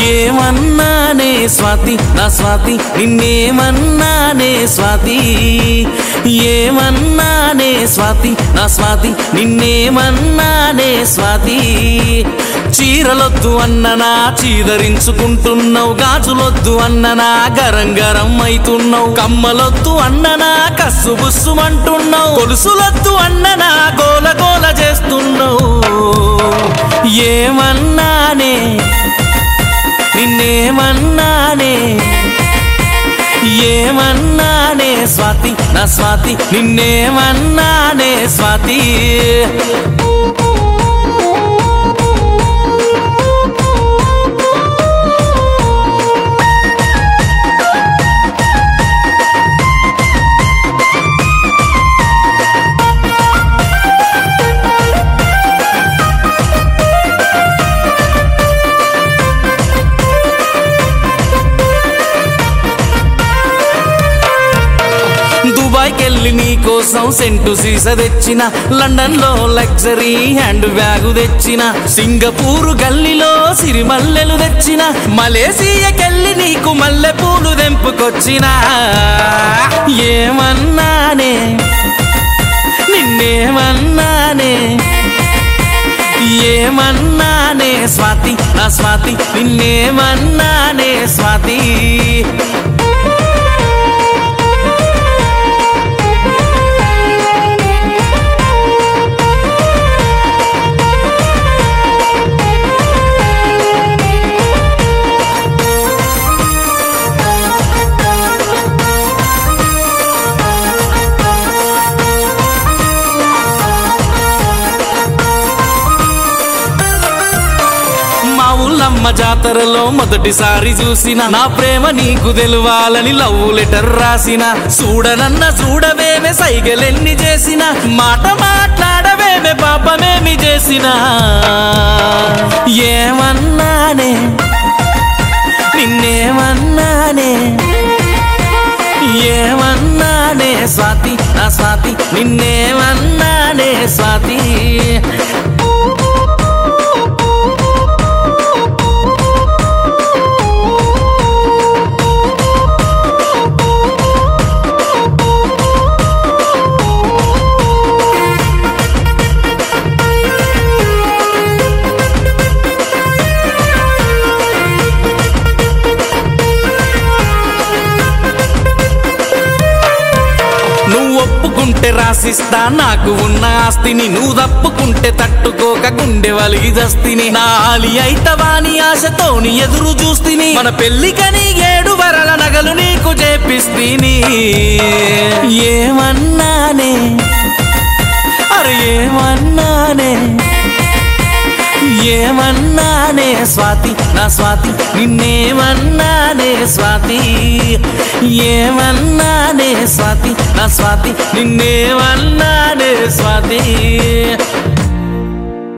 ఏమన్నానే స్వాతి నా స్వాతి నిన్నేమన్నానే స్వాతి ఏమన్నానే స్వాతి నా స్వాతి నిన్నేమన్నానే స్వాతి చీరలొద్దు అన్ననా చీదరించుకుంటున్నావు గాజులొద్దు అన్ననా గరం గరం అయితున్నావు కమ్మలొద్దు అన్ననా కస్సు బుస్సుమంటున్నావు కొలుసులొద్దు అన్ననా గోల గోల చేస్తున్నావు ఏమన్నానే నిన్నేమన్నానే ఏమన్నానే స్వాతి నా స్వాతి నిన్నేమన్నానే స్వాతి దుబాయ్కి వెళ్ళి నీ కోసం సెంటు సీస తెచ్చిన లండన్ లో లగ్జరీ హ్యాండ్ బ్యాగు తెచ్చిన సింగపూరు గల్లీలో సిరిమల్లెలు తెచ్చిన మలేసియాకెళ్ళి నీకు మల్లె పూలు తెంపుకొచ్చిన ఏమన్నానే నిన్నేమన్నానే ఏమన్నానే స్వాతి నా స్వాతి నిన్నేమన్నానే స్వాతి మా ఊళ్ళమ్మ జాతరలో మొదటిసారి చూసిన నా ప్రేమ నీకు తెలవాలని లవ్ లెటర్ రాసిన చూడనన్న చూడవేమే సైగలెన్ని చేసిన మాట మాట్లాడవేమే పాపమేమి చేసిన ఏమన్నానే నిన్నేమన్నానే ఏమన్నానే స్వాతి నా స్వాతి నిన్నేమన్నానే స్వాతి నువ్వు ఒప్పుకుంటే రాసిస్తా నాకు ఉన్న ఆస్తిని నువ్వు తప్పుకుంటే తట్టుకోక గుండె వలిగి దస్తిని నా ఆలి అయితవాని ఆశతోని ఎదురు చూస్తిని మన పెళ్లికని ఏడు వరల నగలు నీకు చేపిస్తిని ఏమన్నానే అరే ఏమన్నానే ఏమన్నానే స్వాతి నా స్వాతి నిన్నేమన్నానే స్వాతి ఏమన్నానే స్వాతి నా స్వాతి నిన్నేమన్నానే స్వాతి